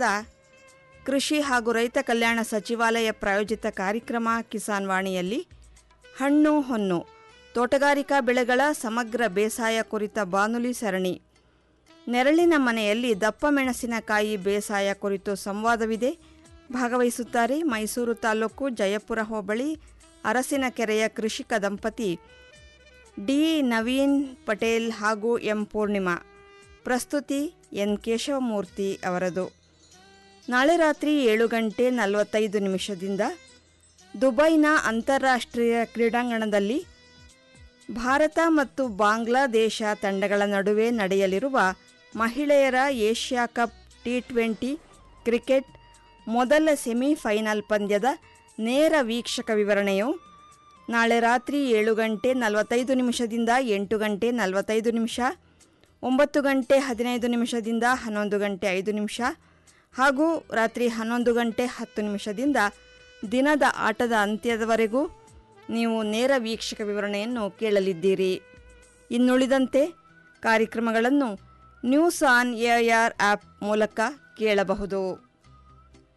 ಭಾರತದ ಕೃಷಿ ಹಾಗೂ ರೈತ ಕಲ್ಯಾಣ ಸಚಿವಾಲಯ ಪ್ರಾಯೋಜಿತ ಕಾರ್ಯಕ್ರಮ ಕಿಸಾನ್ ವಾಣಿಯಲ್ಲಿ ಹಣ್ಣು ಹೊನ್ನು ತೋಟಗಾರಿಕಾ ಬೆಳೆಗಳ ಸಮಗ್ರ ಬೇಸಾಯ ಕುರಿತ ಬಾನುಲಿ ಸರಣಿ ನೆರಳಿನ ಮನೆಯಲ್ಲಿ ದಪ್ಪ ಮೆಣಸಿನಕಾಯಿ ಬೇಸಾಯ ಕುರಿತು ಸಂವಾದವಿದೆ ಭಾಗವಹಿಸುತ್ತಾರೆ ಮೈಸೂರು ತಾಲೂಕು ಜಯಪುರ ಹೋಬಳಿ ಅರಸಿನಕೆರೆಯ ಕೃಷಿಕ ದಂಪತಿ ಡಿ ನವೀನ್ ಪಟೇಲ್ ಹಾಗೂ ಎಂ ಪೂರ್ಣಿಮಾ ಪ್ರಸ್ತುತಿ ಎನ್ ಕೇಶವಮೂರ್ತಿ ಅವರದು ನಾಳೆ ರಾತ್ರಿ ಏಳು ಗಂಟೆ ನಲವತ್ತೈದು ನಿಮಿಷದಿಂದ ದುಬೈನ ಅಂತಾರಾಷ್ಟ್ರೀಯ ಕ್ರೀಡಾಂಗಣದಲ್ಲಿ ಭಾರತ ಮತ್ತು ಬಾಂಗ್ಲಾದೇಶ ತಂಡಗಳ ನಡುವೆ ನಡೆಯಲಿರುವ ಮಹಿಳೆಯರ Asia cup T twenty cricket ಮೊದಲ ಸೆಮಿಫೈನಲ್ ಪಂದ್ಯದ ನೇರ ವೀಕ್ಷಕ ವಿವರಣೆಯು ನಾಳೆ ರಾತ್ರಿ ಏಳು ಗಂಟೆ ನಲವತ್ತೈದು ನಿಮಿಷದಿಂದ ಎಂಟು ಗಂಟೆ ನಲವತ್ತೈದು ನಿಮಿಷ ಒಂಬತ್ತು ಗಂಟೆ ಹದಿನೈದು ನಿಮಿಷದಿಂದ ಹನ್ನೊಂದು ಗಂಟೆ ಐದು ನಿಮಿಷ ಹಾಗೂ ರಾತ್ರಿ ಹನ್ನೊಂದು ಗಂಟೆ ಹತ್ತು ನಿಮಿಷದಿಂದ ದಿನದ ಆಟದ ಅಂತ್ಯದವರೆಗೂ ನೀವು ನೇರ ವೀಕ್ಷಕ ವಿವರಣೆಯನ್ನು ಕೇಳಲಿದ್ದೀರಿ ಇನ್ನುಳಿದಂತೆ ಕಾರ್ಯಕ್ರಮಗಳನ್ನು ನ್ಯೂಸ್ ಆನ್ ಎಆರ್ ಆ್ಯಪ್ ಮೂಲಕ ಕೇಳಬಹುದು